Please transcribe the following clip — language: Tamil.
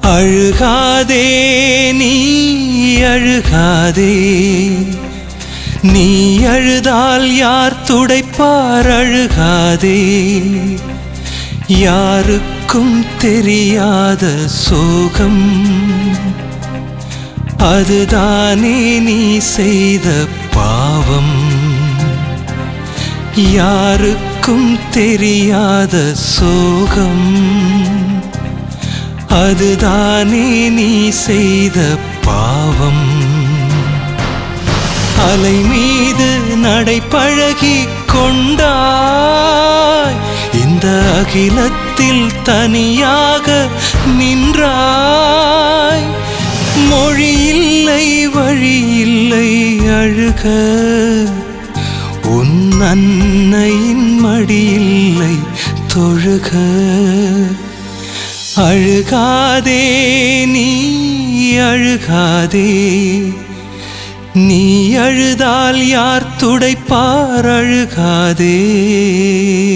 அழுகாதே நீ அழுகாதே நீ அழுதால் யார் துடைப்பார் அழுகாதே யாருக்கும் தெரியாத சோகம் அதுதானே நீ செய்த பாவம் யாருக்கும் தெரியாத சோகம் அதுதானே நீ செய்த பாவம் அலை மீது நடைபழகி கொண்டாய் இந்த அகிலத்தில் தனியாக நின்றாய் மொழி இல்லை வழி இல்லை அழுக உன் அன்னையின் மடியில்லை தொழுக அழுகாதே நீ அழுகாதே நீ அழுதால் யார் துடைப்பார் அழுகாதே